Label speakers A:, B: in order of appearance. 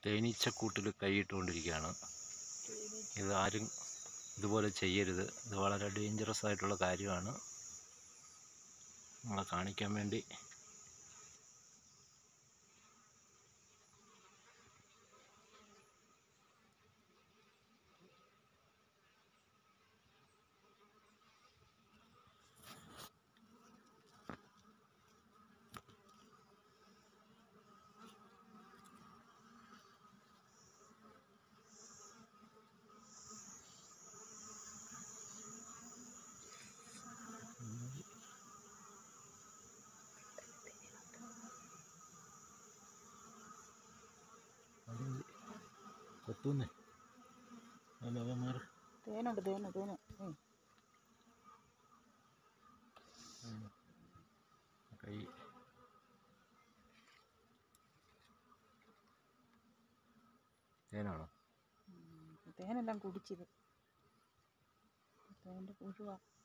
A: തേനീച്ചക്കൂട്ടിൽ കൈയിട്ടുകൊണ്ടിരിക്കുകയാണ് ഇത് ആരും ഇതുപോലെ ചെയ്യരുത് ഇത് വളരെ ഡേഞ്ചറസ് ആയിട്ടുള്ള കാര്യമാണ് നിങ്ങളെ കാണിക്കാൻ വേണ്ടി കൊത്തുന്നേ അല്ല മാറി
B: തേനുണ്ട് തേന് തേന് ഉം.
A: കൈ തേനാണോ
B: തേനെല്ലാം കുടിച്ചത് തേൻ്റെ പുഴുവാ